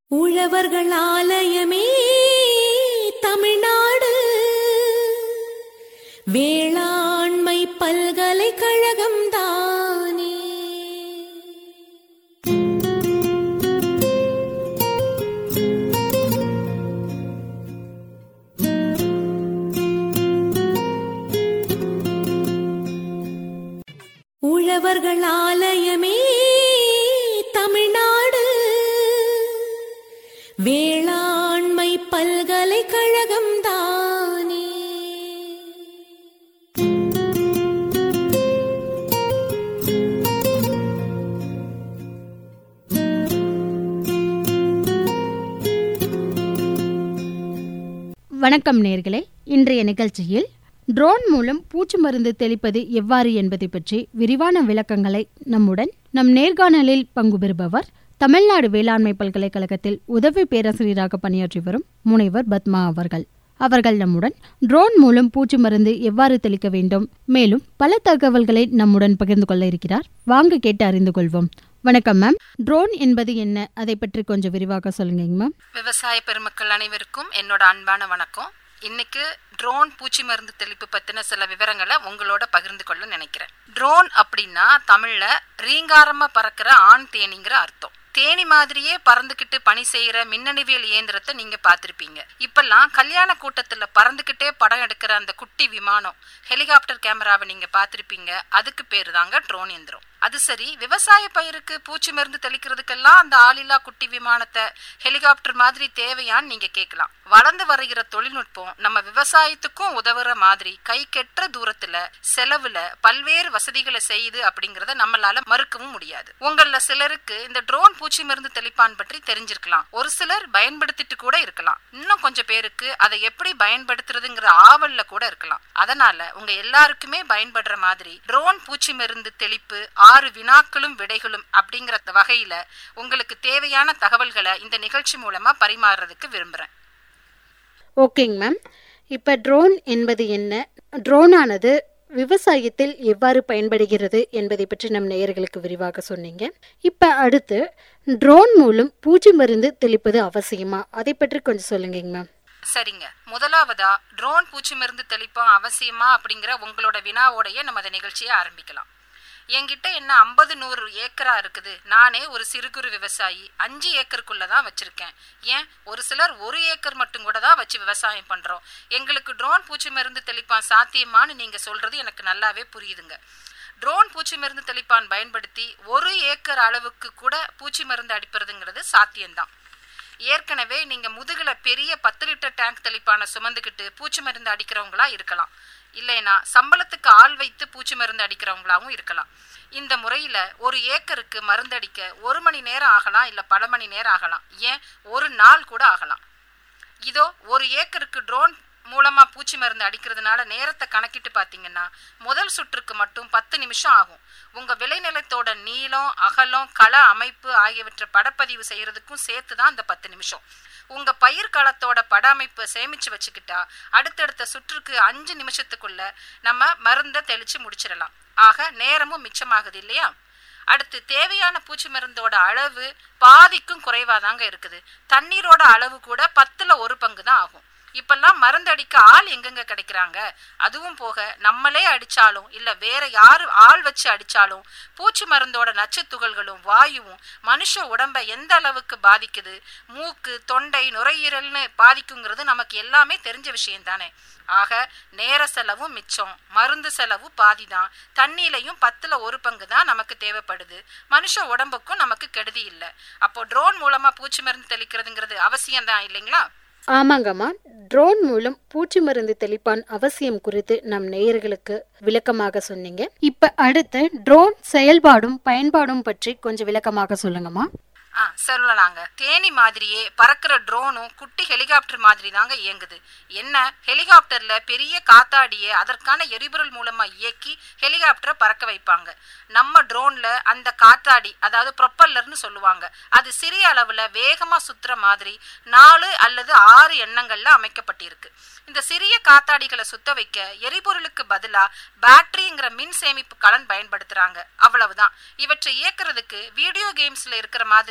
உழவர்கள் ஆலயமே தமிழ்நாடு வேளாண்மை பல்கலைக்கழகம் தானே உழவர்கள் ஆலயமே தமிழ்நாடு வேளாண்மை பல்கலைக்கழகம் தானே வணக்கம் நேர்களே இன்றைய நிகழ்ச்சியில் ட்ரோன் மூலம் பூச்சி மருந்து தெளிப்பது எவ்வாறு என்பதை பற்றி விரிவான விளக்கங்களை நம்முடன் நம் நேர்காணலில் பங்கு பெறுபவர் தமிழ்நாடு வேளாண்மை பல்கலைக்கழகத்தில் உதவி பேராசிரியராக பணியாற்றி வரும் முனைவர் பத்மா அவர்கள் அவர்கள் நம்முடன் ட்ரோன் மூலம் பூச்சி மருந்து எவ்வாறு தெளிக்க வேண்டும் மேலும் பல தகவல்களை நம்முடன் பகிர்ந்து கொள்ள இருக்கிறார் வாங்க கேட்டு அறிந்து கொள்வோம் வணக்கம் மேம் ட்ரோன் என்பது என்ன அதை பற்றி கொஞ்சம் விரிவாக சொல்லுங்க மேம் விவசாய பெருமக்கள் அனைவருக்கும் என்னோட அன்பான வணக்கம் இன்னைக்கு ட்ரோன் பூச்சி மருந்து தெளிப்பு பத்தின சில விவரங்களை உங்களோட பகிர்ந்து கொள்ள நினைக்கிறேன் ட்ரோன் அப்படின்னா தமிழ்ல ரீங்காரமா பறக்கிற ஆண் தேனிங்கிற அர்த்தம் தேனி மாதிரியே பறந்துகிட்டு பணி செய்யற மின்னணுவியல் இயந்திரத்தை நீங்க பார்த்திருப்பீங்க இப்பெல்லாம் கல்யாண கூட்டத்துல பறந்துகிட்டே படம் எடுக்கிற அந்த குட்டி விமானம் ஹெலிகாப்டர் கேமராவை நீங்க பார்த்திருப்பீங்க அதுக்கு பேரு தாங்க ட்ரோன் இயந்திரம் அது சரி விவசாய பயிருக்கு பூச்சி மருந்து தெளிக்கிறதுக்கெல்லாம் அந்த ஆளில்லா குட்டி விமானத்தை ஹெலிகாப்டர் மாதிரி தேவையான்னு நீங்க கேட்கலாம் வளர்ந்து வருகிற தொழில்நுட்பம் நம்ம விவசாயத்துக்கும் உதவுற மாதிரி கை கெட்ட தூரத்துல செலவுல பல்வேறு வசதிகளை செய்யுது அப்படிங்கறத நம்மளால மறுக்கவும் முடியாது உங்கள சிலருக்கு இந்த ட்ரோன் பூச்சி மருந்து தெளிப்பான் பற்றி தெரிஞ்சிருக்கலாம் ஒரு சிலர் பயன்படுத்திட்டு கூட இருக்கலாம் இன்னும் கொஞ்சம் பேருக்கு அதை எப்படி பயன்படுத்துறதுங்கிற ஆவல்ல கூட இருக்கலாம் அதனால உங்க எல்லாருக்குமே பயன்படுற மாதிரி ட்ரோன் பூச்சி மருந்து தெளிப்பு ஆறு வினாக்களும் விடைகளும் அப்படிங்கிற வகையில உங்களுக்கு தேவையான தகவல்களை இந்த நிகழ்ச்சி மூலமா பரிமாறுறதுக்கு விரும்புறேன் ஓகேங்க மேம் இப்போ ட்ரோன் என்பது என்ன ட்ரோனானது விவசாயத்தில் எவ்வாறு பயன்படுகிறது என்பதை பற்றி நம் நேயர்களுக்கு விரிவாக சொன்னீங்க இப்போ அடுத்து ட்ரோன் மூலம் பூச்சி மருந்து தெளிப்பது அவசியமா அதை பற்றி கொஞ்சம் சொல்லுங்கங்க மேம் சரிங்க முதலாவதா ட்ரோன் பூச்சி மருந்து தெளிப்போம் அவசியமா அப்படிங்கிற உங்களோட வினாவோடைய நம்ம இந்த நிகழ்ச்சியை ஆரம்பிக்கலாம் என்கிட்ட என்ன ஐம்பது நூறு ஏக்கரா இருக்குது நானே ஒரு சிறு குறு விவசாயி அஞ்சு ஏக்கருக்குள்ள தான் வச்சிருக்கேன் ஏன் ஒரு சிலர் ஒரு ஏக்கர் மட்டும் கூட தான் வச்சு விவசாயம் பண்றோம் எங்களுக்கு ட்ரோன் பூச்சி மருந்து தெளிப்பான் சாத்தியமான்னு நீங்க சொல்றது எனக்கு நல்லாவே புரியுதுங்க ட்ரோன் பூச்சி மருந்து தெளிப்பான் பயன்படுத்தி ஒரு ஏக்கர் அளவுக்கு கூட பூச்சி மருந்து அடிப்பதுங்கிறது சாத்தியம்தான் ஏற்கனவே நீங்க முதுகுல பெரிய பத்து லிட்டர் டேங்க் தெளிப்பான சுமந்துக்கிட்டு பூச்சி மருந்து அடிக்கிறவங்களா இருக்கலாம் இல்லைனா சம்பளத்துக்கு ஆள் வைத்து பூச்சி மருந்து அடிக்கிறவங்களாவும் இருக்கலாம் இந்த முறையில ஒரு ஏக்கருக்கு மருந்து அடிக்க ஒரு மணி நேரம் ஆகலாம் இல்ல பல மணி நேரம் ஆகலாம் ஏன் ஒரு நாள் கூட ஆகலாம் இதோ ஒரு ஏக்கருக்கு ட்ரோன் மூலமா பூச்சி மருந்து அடிக்கிறதுனால நேரத்தை கணக்கிட்டு பாத்தீங்கன்னா முதல் சுற்றுக்கு மட்டும் பத்து நிமிஷம் ஆகும் உங்க விளைநிலத்தோட நீளம் அகலம் கள அமைப்பு ஆகியவற்றை படப்பதிவு செய்யறதுக்கும் சேர்த்து தான் அந்த பத்து நிமிஷம் உங்க பயிர் களத்தோட பட அமைப்பை சேமிச்சு வச்சுக்கிட்டா அடுத்தடுத்த சுற்றுக்கு அஞ்சு நிமிஷத்துக்குள்ள நம்ம மருந்தை தெளிச்சு முடிச்சிடலாம் ஆக நேரமும் மிச்சமாகுது இல்லையா அடுத்து தேவையான பூச்சி மருந்தோட அளவு பாதிக்கும் குறைவாதாங்க இருக்குது தண்ணீரோட அளவு கூட பத்துல ஒரு பங்கு தான் ஆகும் இப்பெல்லாம் மருந்து அடிக்க ஆள் எங்கெங்க கிடைக்கிறாங்க அதுவும் போக நம்மளே அடிச்சாலும் இல்ல வேற யாரு ஆள் வச்சு அடிச்சாலும் பூச்சி மருந்தோட நச்சுத்துகள்களும் வாயுவும் மனுஷ உடம்ப எந்த அளவுக்கு பாதிக்குது மூக்கு தொண்டை நுரையீரல்னு பாதிக்குங்கிறது நமக்கு எல்லாமே தெரிஞ்ச விஷயம் தானே ஆக நேர செலவும் மிச்சம் மருந்து செலவு பாதி தான் தண்ணியிலையும் பத்துல ஒரு பங்கு தான் நமக்கு தேவைப்படுது மனுஷ உடம்புக்கும் நமக்கு கெடுதி இல்லை அப்போ ட்ரோன் மூலமா பூச்சி மருந்து தெளிக்கிறதுங்கிறது அவசியம் தான் இல்லைங்களா ஆமாங்கம்மா ட்ரோன் மூலம் பூச்சி மருந்து தெளிப்பான் அவசியம் குறித்து நம் நேயர்களுக்கு விளக்கமாக சொன்னீங்க இப்ப அடுத்து ட்ரோன் செயல்பாடும் பயன்பாடும் பற்றி கொஞ்சம் விளக்கமாக சொல்லுங்கம்மா ஆ சொல்லலாங்க தேனி மாதிரியே பறக்கிற ட்ரோனும் குட்டி ஹெலிகாப்டர் மாதிரி தாங்க இயங்குது என்ன ஹெலிகாப்டர்ல பெரிய காத்தாடிய அதற்கான எரிபொருள் மூலமா இயக்கி ஹெலிகாப்டரை பறக்க வைப்பாங்க நம்ம ட்ரோன்ல அந்த காத்தாடி அதாவது ப்ரொப்பல்லர்னு சொல்லுவாங்க அது சிறிய அளவுல வேகமா சுத்துற மாதிரி நாலு அல்லது ஆறு எண்ணங்கள்ல அமைக்கப்பட்டிருக்கு இந்த சிறிய காத்தாடிகளை சுத்த வைக்க எரிபொருளுக்கு பதிலா பேட்டரிங்கிற மின் சேமிப்பு கலன் பயன்படுத்துறாங்க அவ்வளவுதான் இவற்றை இயக்குறதுக்கு வீடியோ கேம்ஸ்ல இருக்கிற மாதிரி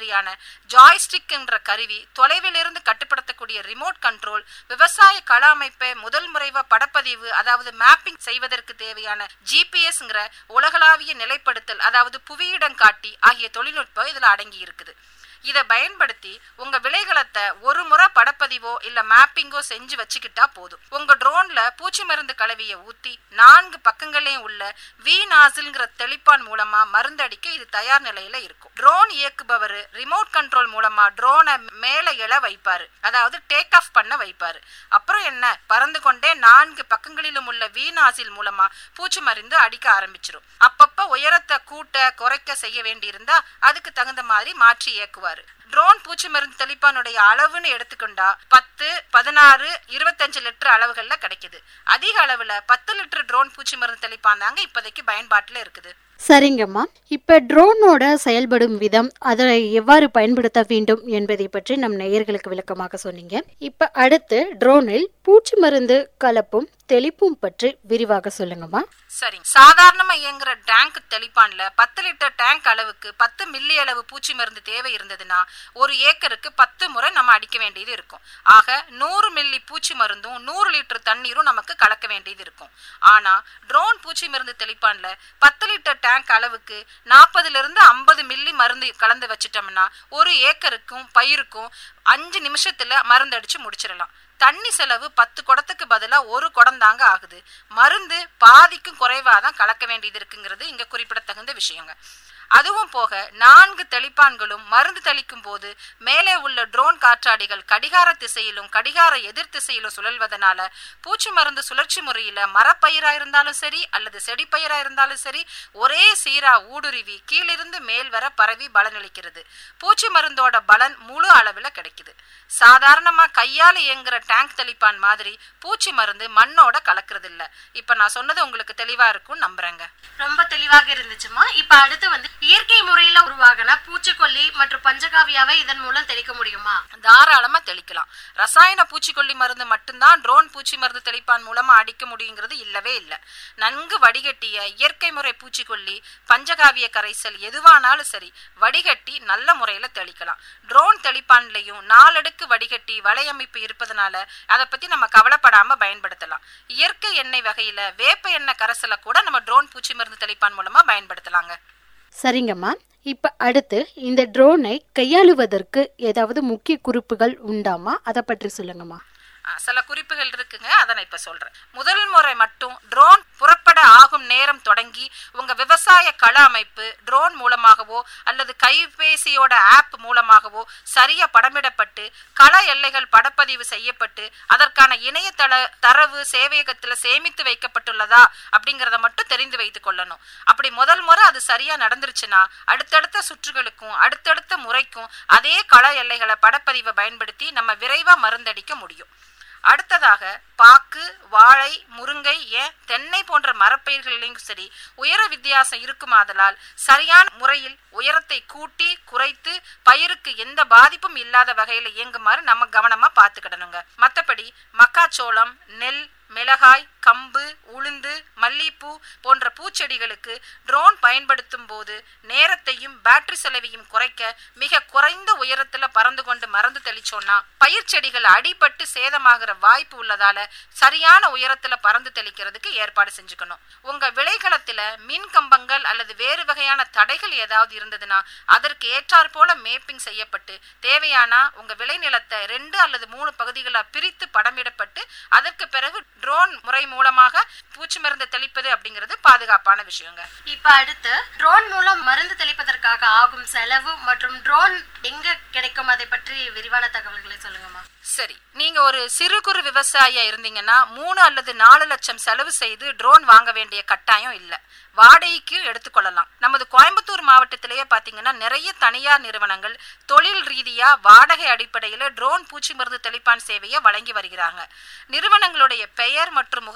தேவையான ஜாய்ஸ்டிக் என்ற கருவி தொலைவிலிருந்து கட்டுப்படுத்தக்கூடிய ரிமோட் கண்ட்ரோல் விவசாய கள அமைப்பை முதல் முறைவா படப்பதிவு அதாவது மேப்பிங் செய்வதற்கு தேவையான ஜிபிஎஸ்ங்கிற உலகளாவிய நிலைப்படுத்தல் அதாவது புவியிடம் காட்டி ஆகிய தொழில்நுட்பம் இதுல அடங்கி இருக்குது இதை பயன்படுத்தி உங்க விளைகளத்தை ஒரு முறை படப்பதிவோ இல்ல மேப்பிங்கோ செஞ்சு வச்சுக்கிட்டா போதும் உங்க ட்ரோன்ல பூச்சி மருந்து கலவையை ஊத்தி நான்கு பக்கங்களையும் உள்ள வி நாசில்ங்கிற தெளிப்பான் மூலமா மருந்து அடிக்க இது தயார் நிலையில இருக்கும் ட்ரோன் இயக்குபவர் ரிமோட் கண்ட்ரோல் மூலமா ட்ரோனை மேல எழ வைப்பாரு அதாவது டேக் ஆஃப் பண்ண வைப்பாரு அப்புறம் என்ன பறந்து கொண்டே நான்கு பக்கங்களிலும் உள்ள வி நாசில் மூலமா பூச்சி மருந்து அடிக்க ஆரம்பிச்சிரும் அப்பப்ப உயரத்தை கூட்ட குறைக்க செய்ய வேண்டியிருந்தா அதுக்கு தகுந்த மாதிரி மாற்றி இயக்குவாரு ட்ரோன் பூச்சி மருந்து தெளிப்பானுடைய அளவுன்னு எடுத்துக்கொண்டா பத்து பதினாறு இருபத்தஞ்சு லிட்டர் அளவுகள்ல கிடைக்குது அதிக அளவுல பத்து லிட்டர் ட்ரோன் பூச்சி மருந்து தெளிப்பான் தாங்க இப்போதைக்கு பயன்பாட்டுல இருக்குது சரிங்கம்மா இப்ப ட்ரோனோட செயல்படும் விதம் அதை எவ்வாறு பயன்படுத்த வேண்டும் என்பதை பற்றி நம் நேயர்களுக்கு விளக்கமாக சொன்னீங்க இப்ப அடுத்து ட்ரோனில் பூச்சி மருந்து கலப்பும் தெளிப்பும் பற்றி விரிவாக சொல்லுங்கம்மா சரி சாதாரணமா இயங்குற டேங்க் தெளிப்பான்ல பத்து லிட்டர் டேங்க் அளவுக்கு பத்து மில்லி அளவு பூச்சி மருந்து தேவை இருந்ததுன்னா ஒரு ஏக்கருக்கு பத்து முறை நம்ம அடிக்க வேண்டியது இருக்கும் ஆக நூறு மில்லி பூச்சி மருந்தும் நூறு லிட்டர் தண்ணீரும் நமக்கு கலக்க வேண்டியது இருக்கும் ஆனா ட்ரோன் பூச்சி மருந்து தெளிப்பான்ல பத்து லிட்டர் டேங்க் அளவுக்கு நாற்பதுல இருந்து ஐம்பது மில்லி மருந்து கலந்து வச்சிட்டோம்னா ஒரு ஏக்கருக்கும் பயிருக்கும் அஞ்சு நிமிஷத்துல மருந்து அடிச்சு முடிச்சிடலாம் தண்ணி செலவு பத்து குடத்துக்கு பதிலா ஒரு குடம் தாங்க ஆகுது மருந்து பாதிக்கும் குறைவா தான் கலக்க வேண்டியது இருக்குங்கிறது இங்க குறிப்பிடத்தகுந்த விஷயங்க அதுவும் போக நான்கு தெளிப்பான்களும் மருந்து தெளிக்கும் போது மேலே உள்ள ட்ரோன் காற்றாடிகள் கடிகார திசையிலும் கடிகார எதிர் திசையிலும் சுழல்வதனால பூச்சி மருந்து சுழற்சி முறையில மரப்பயிரா இருந்தாலும் சரி அல்லது செடிப்பயிரா இருந்தாலும் சரி ஒரே சீரா ஊடுருவி கீழிருந்து மேல் வர பரவி பலனளிக்கிறது பூச்சி மருந்தோட பலன் முழு அளவுல கிடைக்குது சாதாரணமா கையால இயங்குற டேங்க் தெளிப்பான் மாதிரி பூச்சி மருந்து மண்ணோட கலக்கிறது இல்ல இப்ப நான் சொன்னது உங்களுக்கு தெளிவா இருக்கும்னு நம்புறேங்க ரொம்ப தெளிவாக இருந்துச்சுமா இப்ப அடுத்து வந்து இயற்கை முறையில உருவாகின பூச்சிக்கொல்லி மற்றும் பஞ்சகாவியாவை இதன் மூலம் தெளிக்க முடியுமா தாராளமா தெளிக்கலாம் ரசாயன பூச்சிக்கொல்லி மருந்து மட்டும்தான் ட்ரோன் பூச்சி மருந்து தெளிப்பான் மூலமா அடிக்க முடியுங்கிறது இல்லவே இல்ல நன்கு வடிகட்டிய இயற்கை முறை பூச்சிக்கொல்லி பஞ்சகாவிய கரைசல் எதுவானாலும் சரி வடிகட்டி நல்ல முறையில தெளிக்கலாம் ட்ரோன் தெளிப்பான்லயும் நாலடுக்கு வடிகட்டி வலையமைப்பு இருப்பதனால அதை பத்தி நம்ம கவலைப்படாம பயன்படுத்தலாம் இயற்கை எண்ணெய் வகையில வேப்ப எண்ணெய் கரைசலை கூட நம்ம ட்ரோன் பூச்சி மருந்து தெளிப்பான் மூலமா பயன்படுத்தலாங்க சரிங்கம்மா இப்ப அடுத்து இந்த ட்ரோனை கையாளுவதற்கு ஏதாவது முக்கிய குறிப்புகள் உண்டாமா அதை பற்றி சொல்லுங்கம்மா ஆ, சில குறிப்புகள் இருக்குங்க அதை நான் இப்ப சொல்றேன் முதல் முறை மட்டும் ட்ரோன் புறப்பட ஆகும் நேரம் தொடங்கி உங்க விவசாய கள அமைப்பு ட்ரோன் மூலமாகவோ அல்லது கைபேசியோட ஆப் மூலமாகவோ சரியா படமிடப்பட்டு கள எல்லைகள் படப்பதிவு செய்யப்பட்டு அதற்கான இணையதள தரவு சேவையகத்துல சேமித்து வைக்கப்பட்டுள்ளதா அப்படிங்கறத மட்டும் தெரிந்து வைத்துக் கொள்ளணும் அப்படி முதல் முறை அது சரியா நடந்துருச்சுன்னா அடுத்தடுத்த சுற்றுகளுக்கும் அடுத்தடுத்த முறைக்கும் அதே கள எல்லைகளை படப்பதிவை பயன்படுத்தி நம்ம விரைவா மருந்தடிக்க முடியும் அடுத்ததாக பாக்கு வாழை முருங்கை ஏன் தென்னை போன்ற மரப்பயிர்களிலும் சரி உயர வித்தியாசம் இருக்குமாதலால் சரியான முறையில் உயரத்தை கூட்டி குறைத்து பயிருக்கு எந்த பாதிப்பும் இல்லாத வகையில இயங்குமாறு நம்ம கவனமா பார்த்துக்கிடணுங்க மத்தபடி மக்காச்சோளம் நெல் மிளகாய் கம்பு உளுந்து மல்லிப்பூ போன்ற பூச்செடிகளுக்கு ட்ரோன் பயன்படுத்தும் போது நேரத்தையும் பேட்டரி செலவையும் குறைக்க மிக குறைந்த உயரத்துல பறந்து கொண்டு மறந்து தெளிச்சோம்னா பயிர் செடிகள் அடிபட்டு சேதமாகிற வாய்ப்பு உள்ளதால சரியான உயரத்துல பறந்து தெளிக்கிறதுக்கு ஏற்பாடு செஞ்சுக்கணும் உங்க விளைகளத்துல மின் கம்பங்கள் அல்லது வேறு வகையான தடைகள் ஏதாவது இருந்ததுன்னா அதற்கு ஏற்றாற் போல மேப்பிங் செய்யப்பட்டு தேவையானா உங்க விளைநிலத்தை ரெண்டு அல்லது மூணு பகுதிகளா பிரித்து படமிடப்பட்டு அதற்கு பிறகு ட்ரோன் முறை மூலமாக பூச்சி மருந்து தெளிப்பது அப்படிங்கிறது பாதுகாப்பான விஷயங்க இப்ப அடுத்து ட்ரோன் மூலம் மருந்து தெளிப்பதற்காக ஆகும் செலவு மற்றும் ட்ரோன் எங்க கிடைக்கும் அதை பற்றி விரிவான தகவல்களை சொல்லுங்கம்மா சரி நீங்க ஒரு சிறு குறு விவசாயியா இருந்தீங்கன்னா மூணு அல்லது நாலு லட்சம் செலவு செய்து ட்ரோன் வாங்க வேண்டிய கட்டாயம் இல்ல வாடகைக்கு எடுத்துக்கொள்ளலாம் நமது கோயம்புத்தூர் மாவட்டத்திலேயே பாத்தீங்கன்னா நிறைய தனியார் நிறுவனங்கள் தொழில் ரீதியா வாடகை அடிப்படையில ட்ரோன் பூச்சி மருந்து தெளிப்பான் சேவையை வழங்கி வருகிறாங்க நிறுவனங்களுடைய பெயர் மற்றும் முக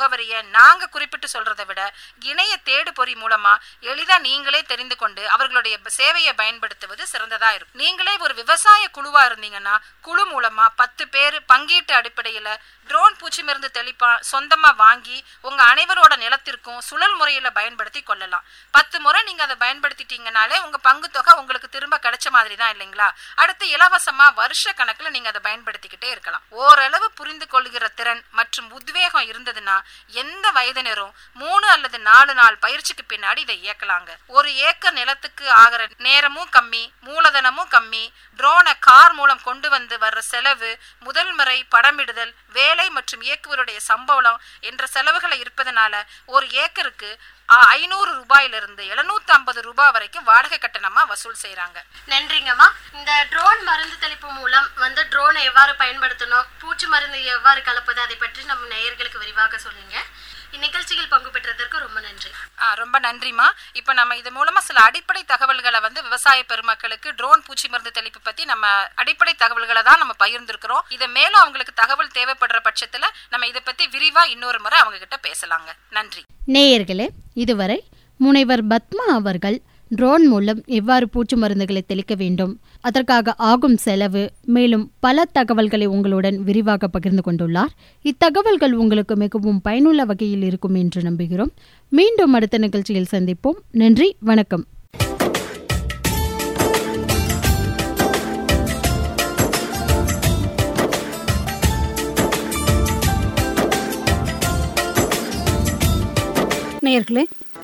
முகவரியை நாங்க குறிப்பிட்டு சொல்றதை விட இணைய தேடு பொறி மூலமா எளிதா நீங்களே தெரிந்து கொண்டு அவர்களுடைய ப- சேவையை பயன்படுத்துவது சிறந்ததா இருக்கும் நீங்களே ஒரு விவசாய குழுவா இருந்தீங்கன்னா குழு மூலமா பத்து பேர் பங்கீட்டு அடிப்படையில ட்ரோன் பூச்சி மருந்து தெளிப்பா சொந்தமா வாங்கி உங்க அனைவரோட நிலத்திற்கும் சுழல் முறையில பயன்படுத்தி கொள்ளலாம் பத்து முறை நீங்க அதை பயன்படுத்திட்டீங்கனாலே உங்க பங்கு தொகை உங்களுக்கு திரும்ப கிடைச்ச மாதிரி தான் இல்லைங்களா அடுத்து இலவசமா வருஷ கணக்குல நீங்க அதை பயன்படுத்திக்கிட்டே இருக்கலாம் ஓரளவு புரிந்து கொள்கிற திறன் மற்றும் உத்வேகம் இருந்ததுன்னா எந்த வயதினரும் மூணு அல்லது நாலு நாள் பயிற்சிக்கு பின்னாடி இதை இயக்கலாங்க ஒரு ஏக்கர் நிலத்துக்கு ஆகிற நேரமும் கம்மி மூலதனமும் கம்மி ட்ரோனை கார் மூலம் கொண்டு வந்து வர்ற செலவு முதல் முறை படமிடுதல் வேலை மற்றும் இயக்குவருடைய சம்பளம் என்ற செலவுகளை இருப்பதனால ஒரு ஏக்கருக்கு ஐநூறு ரூபாயிலிருந்து எழுநூத்தி ஐம்பது ரூபாய் வரைக்கும் வாடகை கட்டணமா வசூல் செய்றாங்க நன்றிங்கம்மா இந்த ட்ரோன் மருந்து தெளிப்பு மூலம் வந்து ட்ரோனை எவ்வாறு பயன்படுத்தணும் பூச்சி மருந்து எவ்வாறு கலப்பது அதை பற்றி நம்ம நேயர்களுக்கு விரிவாக சொல்லுங்க இந்நிகழ்ச்சியில் பங்கு பெற்றதற்கு ரொம்ப நன்றி ஆ, ரொம்ப நன்றிமா இப்போ நம்ம இது மூலமா சில அடிப்படை தகவல்களை வந்து விவசாய பெருமக்களுக்கு ட்ரோன் பூச்சி மருந்து தெளிப்பு பத்தி நம்ம அடிப்படை தகவல்களை தான் நம்ம பகிர்ந்திருக்கிறோம் இதை மேலும் அவங்களுக்கு தகவல் தேவைப்படுற பட்சத்துல நம்ம இதை பத்தி விரிவா இன்னொரு முறை அவங்க கிட்ட பேசலாங்க நன்றி நேயர்களே இதுவரை முனைவர் பத்மா அவர்கள் ட்ரோன் மூலம் எவ்வாறு பூச்சி மருந்துகளை தெளிக்க வேண்டும் அதற்காக ஆகும் செலவு மேலும் பல தகவல்களை உங்களுடன் விரிவாக பகிர்ந்து கொண்டுள்ளார் இத்தகவல்கள் உங்களுக்கு மிகவும் பயனுள்ள வகையில் இருக்கும் என்று நம்புகிறோம் மீண்டும் அடுத்த நிகழ்ச்சியில் சந்திப்போம் நன்றி வணக்கம் நேயர்களே